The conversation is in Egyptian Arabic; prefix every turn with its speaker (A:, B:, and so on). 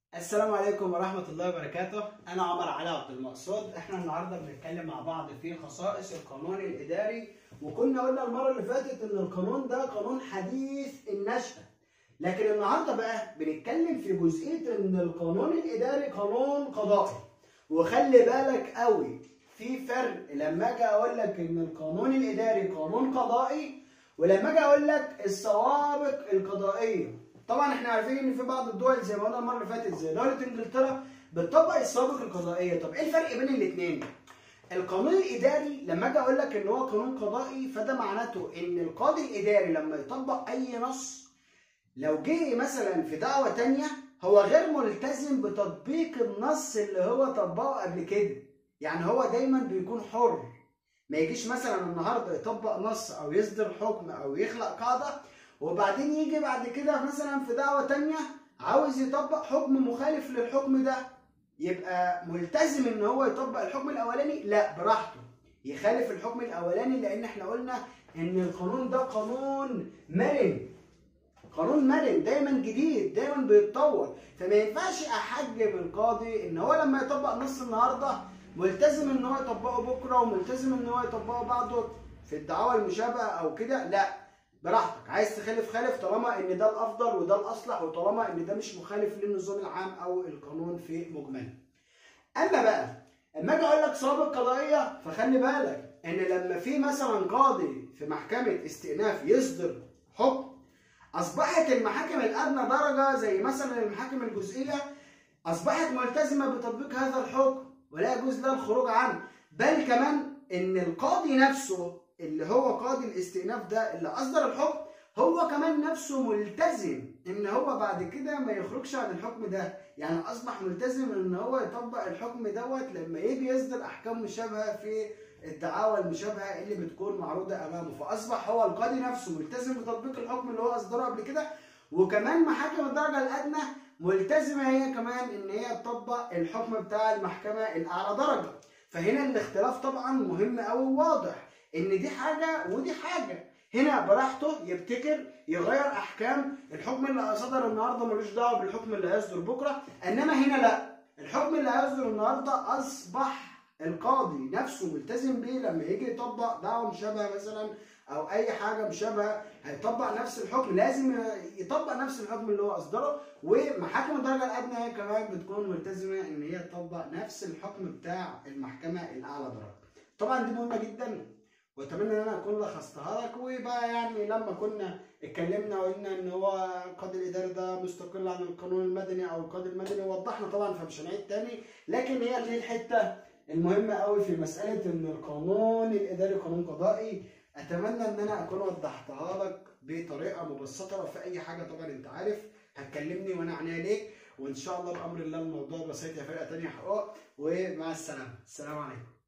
A: السلام عليكم ورحمة الله وبركاته، أنا عمر علي عبد المقصود، إحنا النهاردة بنتكلم مع بعض في خصائص القانون الإداري، وكنا قلنا المرة اللي فاتت إن القانون ده قانون حديث النشأة. لكن النهاردة بقى بنتكلم في جزئية إن القانون الإداري قانون قضائي. وخلي بالك قوي في فرق لما أجي أقول لك إن القانون الإداري قانون قضائي ولما أجي أقول لك السوابق القضائية. طبعا احنا عارفين ان في بعض الدول زي ما قلنا المره اللي فاتت زي دوله انجلترا بتطبق السوابق القضائيه طب ايه الفرق بين الاثنين القانون الاداري لما اجي اقول لك ان هو قانون قضائي فده معناته ان القاضي الاداري لما يطبق اي نص لو جه مثلا في دعوه تانية هو غير ملتزم بتطبيق النص اللي هو طبقه قبل كده يعني هو دايما بيكون حر ما يجيش مثلا النهارده يطبق نص او يصدر حكم او يخلق قاعده وبعدين يجي بعد كده مثلا في دعوة تانية عاوز يطبق حكم مخالف للحكم ده يبقى ملتزم ان هو يطبق الحكم الاولاني لا براحته يخالف الحكم الاولاني لان احنا قلنا ان القانون ده قانون مرن قانون مرن دايما جديد دايما بيتطور فما ينفعش احجم القاضي ان هو لما يطبق نص النهارده ملتزم ان هو يطبقه بكره وملتزم ان هو يطبقه بعده في الدعاوى المشابهه او كده لا براحتك عايز تخالف خالف طالما ان ده الافضل وده الاصلح وطالما ان ده مش مخالف للنظام العام او القانون في مجمله اما بقى اما اجي اقول لك سابق قضائيه فخلي بالك ان لما في مثلا قاضي في محكمه استئناف يصدر حكم اصبحت المحاكم الادنى درجه زي مثلا المحاكم الجزئيه اصبحت ملتزمه بتطبيق هذا الحكم ولا يجوز لها الخروج عنه بل كمان ان القاضي نفسه اللي هو قاضي الاستئناف ده اللي اصدر الحكم هو كمان نفسه ملتزم ان هو بعد كده ما يخرجش عن الحكم ده يعني اصبح ملتزم ان هو يطبق الحكم دوت لما يجي يصدر احكام مشابهه في الدعاوى المشابهه اللي بتكون معروضه امامه فاصبح هو القاضي نفسه ملتزم بتطبيق الحكم اللي هو اصدره قبل كده وكمان محاكم الدرجه الادنى ملتزمه هي كمان ان هي تطبق الحكم بتاع المحكمه الاعلى درجه فهنا الاختلاف طبعا مهم قوي وواضح ان دي حاجه ودي حاجه هنا براحته يبتكر يغير احكام الحكم اللي صدر النهارده ملوش دعوه بالحكم اللي هيصدر بكره انما هنا لا الحكم اللي هيصدر النهارده اصبح القاضي نفسه ملتزم بيه لما يجي يطبق دعوه مشابهه مثلا او اي حاجه مشابهه هيطبق نفس الحكم لازم يطبق نفس الحكم اللي هو اصدره ومحاكم الدرجه الادنى هي كمان بتكون ملتزمه ان هي تطبق نفس الحكم بتاع المحكمه الاعلى درجه طبعا دي مهمه جدا واتمنى ان انا اكون لخصتها لك وبقى يعني لما كنا اتكلمنا وقلنا ان هو القاضي الاداري ده مستقل عن القانون المدني او القاضي المدني وضحنا طبعا فمش هنعيد تاني لكن هي دي الحته المهمه قوي في مساله ان القانون الاداري قانون قضائي اتمنى ان انا اكون وضحتها لك بطريقه مبسطه في اي حاجه طبعا انت عارف هتكلمني وانا عنيا ليك وان شاء الله بامر الله الموضوع بسيط يا فرقه تانية حقوق ومع السلامه السلام عليكم